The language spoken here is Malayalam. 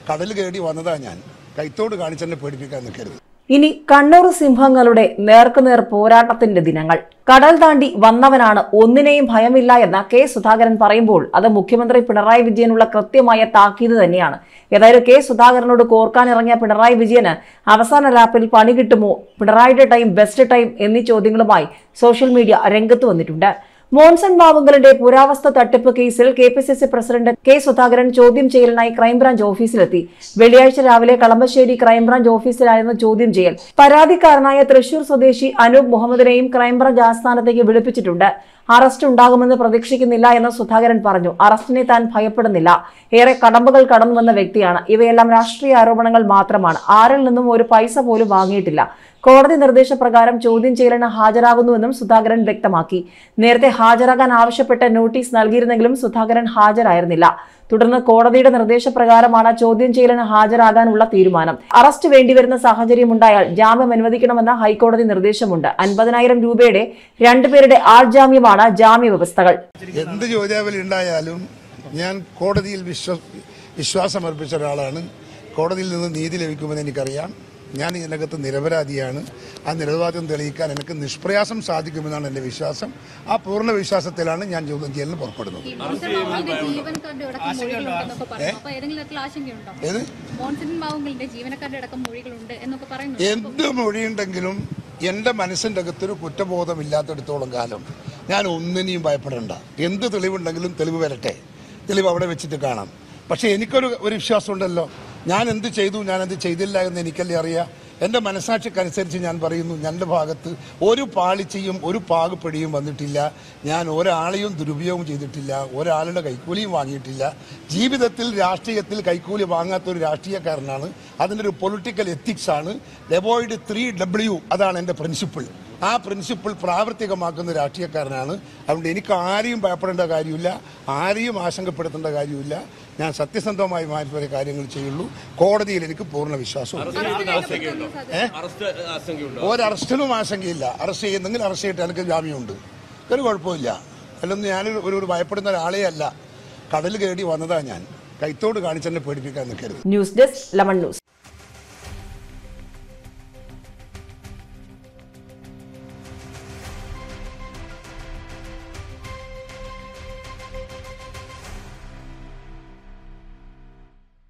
കടൽ കയറി വന്നതാ ഞാൻ കൈത്തോട് കാണിച്ചെന്നെ പേടിപ്പിക്കാൻ നിൽക്കരുത് ഇനി കണ്ണൂർ സിംഹങ്ങളുടെ നേർക്കുനേർ പോരാട്ടത്തിന്റെ ദിനങ്ങൾ കടൽ താണ്ടി വന്നവനാണ് ഒന്നിനെയും ഭയമില്ല എന്ന കെ സുധാകരൻ പറയുമ്പോൾ അത് മുഖ്യമന്ത്രി പിണറായി വിജയനുള്ള കൃത്യമായ താക്കീത് തന്നെയാണ് ഏതായാലും കെ സുധാകരനോട് കോർക്കാനിറങ്ങിയ പിണറായി വിജയന് അവസാന ലാപ്പിൽ പണി കിട്ടുമോ പിണറായിയുടെ ടൈം ബെസ്റ്റ് ടൈം എന്നീ ചോദ്യങ്ങളുമായി സോഷ്യൽ മീഡിയ രംഗത്ത് വന്നിട്ടുണ്ട് മോൺസൺ ബാബുങ്കലിന്റെ പുരാവസ്തു തട്ടിപ്പ് കേസിൽ K P C C president K Sudhakaran ചോദ്യം ചെയ്യലിനായി ക്രൈംബ്രാഞ്ച് ഓഫീസിലെത്തി വെള്ളിയാഴ്ച രാവിലെ കളമശ്ശേരി ക്രൈംബ്രാഞ്ച് ഓഫീസിലായിരുന്നു ചോദ്യം ചെയ്യൽ പരാതിക്കാരനായ തൃശൂർ സ്വദേശി അനൂപ് മുഹമ്മദിനെയും ക്രൈംബ്രാഞ്ച് ആസ്ഥാനത്തേക്ക് വിളിപ്പിച്ചിട്ടുണ്ട് അറസ്റ്റ് ഉണ്ടാകുമെന്ന് പ്രതീക്ഷിക്കുന്നില്ല എന്ന് സുധാകരൻ പറഞ്ഞു അറസ്റ്റിനെ താൻ ഭയപ്പെടുന്നില്ല ഏറെ കടമ്പകൾ കടന്നുവന്ന വ്യക്തിയാണ് ഇവയെല്ലാം രാഷ്ട്രീയ ആരോപണങ്ങൾ മാത്രമാണ് ആരിൽ നിന്നും ഒരു പൈസ പോലും വാങ്ങിയിട്ടില്ല കോടതി നിർദ്ദേശപ്രകാരം ചോദ്യം ചെയ്യലിന് ഹാജരാകുന്നുവെന്നും സുധാകരൻ വ്യക്തമാക്കി നേരത്തെ ഹാജരാകാൻ ആവശ്യപ്പെട്ട് നോട്ടീസ് നൽകിയിരുന്നെങ്കിലും സുധാകരൻ ഹാജരായിരുന്നില്ല തുടർന്ന് കോടതിയുടെ നിർദ്ദേശപ്രകാരമാണ് ചോദ്യം ചെയ്യലിന് ഹാജരാകാനുള്ള തീരുമാനം അറസ്റ്റ് വേണ്ടിവരുന്ന സാഹചര്യമുണ്ടായാൽ ജാമ്യം അനുവദിക്കണമെന്ന ഹൈക്കോടതി നിർദ്ദേശമുണ്ട് അൻപതിനായിരം രൂപയുടെ രണ്ടുപേരുടെ ആൾജാമ്യമാണ് ജാമ്യ വ്യവസ്ഥകൾ എന്ത് ചോദ്യാവലി ഉണ്ടായാലും ഞാൻ കോടതിയിൽ വിശ്വ വിശ്വാസമർപ്പിച്ച ഒരാളാണ് കോടതിയിൽ നിന്ന് നീതി ലഭിക്കുമെന്ന് എനിക്കറിയാം ഞാൻ ഇതിനകത്ത് നിരപരാധിയാണ് ആ നിരപരാധിത്വം തെളിയിക്കാൻ എനിക്ക് നിഷ്പ്രയാസം സാധിക്കുമെന്നാണ് എൻ്റെ വിശ്വാസം ആ പൂർണ്ണ വിശ്വാസത്തിലാണ് ഞാൻ ചോദ്യം ചെയ്യലിന് പുറപ്പെടുന്നത് ഈ മോൺസൺ ബാവുങ്കലിന്റെ ജീവനക്കാരുടെ അടക്കം മൊഴികളുണ്ടെന്നൊക്കെ പറഞ്ഞു അപ്പൊ ഏതെങ്കിലും തരത്തിൽ ആശങ്കയുണ്ടോ ഏത് മോൺസൺ ബാവുങ്കലിന്റെ ജീവനക്കാരുടെ അടക്കം മൊഴികളുണ്ട് എന്നൊക്കെ പറയുന്നു എന്ത് മൊഴിയുണ്ടെങ്കിലും എൻ്റെ മനസ്സിൻ്റെ അകത്തൊരു കുറ്റബോധമില്ലാത്തടത്തോളം കാലം ഞാൻ ഒന്നിനെയും ഭയപ്പെടേണ്ട എന്ത് തെളിവുണ്ടെങ്കിലും തെളിവ് വരട്ടെ തെളിവ് അവിടെ വെച്ചിട്ട് കാണാം പക്ഷേ എനിക്കൊരു ഒരു വിശ്വാസമുണ്ടല്ലോ ഞാൻ എന്ത് ചെയ്തു ഞാൻ എന്ത് ചെയ്തില്ല എന്ന് എനിക്കല്ലേ അറിയാം എൻ്റെ മനസാക്ഷിക്കനുസരിച്ച് ഞാൻ പറയുന്നു എൻ്റെ ഭാഗത്ത് ഒരു പാളിച്ചയും ഒരു പാകപ്പിടിയും വന്നിട്ടില്ല ഞാൻ ഒരാളെയും ദുരുപയോഗം ചെയ്തിട്ടില്ല ഒരാളുടെ കൈക്കൂലിയും വാങ്ങിയിട്ടില്ല ജീവിതത്തിൽ രാഷ്ട്രീയത്തിൽ കൈക്കൂലി വാങ്ങാത്ത ഒരു രാഷ്ട്രീയക്കാരനാണ് അതിൻ്റെ ഒരു പൊളിറ്റിക്കൽ എത്തിക്സ് ആണ് ഡെബോയിഡ് ത്രീ ഡബ്ല്യു അതാണ് എൻ്റെ പ്രിൻസിപ്പിൾ ആ പ്രിൻസിപ്പിൾ പ്രാവർത്തികമാക്കുന്ന രാഷ്ട്രീയക്കാരനാണ് അതുകൊണ്ട് എനിക്ക് ആരെയും ഭയപ്പെടേണ്ട കാര്യമില്ല ആരെയും ആശങ്കപ്പെടുത്തേണ്ട കാര്യമില്ല ഞാൻ സത്യസന്ധമായി മാത്രമേ കാര്യങ്ങൾ ചെയ്യുള്ളൂ കോടതിയിൽ എനിക്ക് പൂർണ്ണ വിശ്വാസമുണ്ട് അറസ്റ്റ് ആശങ്കയുണ്ടോ ഒരു അറസ്റ്റിനും ആശങ്കയില്ല അറസ്റ്റ് ചെയ്യുന്നെങ്കിൽ അറസ്റ്റ് ചെയ്തിട്ട് എനിക്ക് ജാമ്യമുണ്ട് ഒരു കുഴപ്പമില്ല അല്ലൊന്നും ഞാൻ ഒരു ഒരു ഭയപ്പെടുന്ന ഒരാളേ അല്ല കടൽ കയറി വന്നതാ ഞാൻ കൈത്തോട് കാണിച്ചെന്നെ പേടിപ്പിക്കാൻ നിൽക്കരുത് ന്യൂസ് ഡെസ്ക് ലെമൺ ന്യൂസ്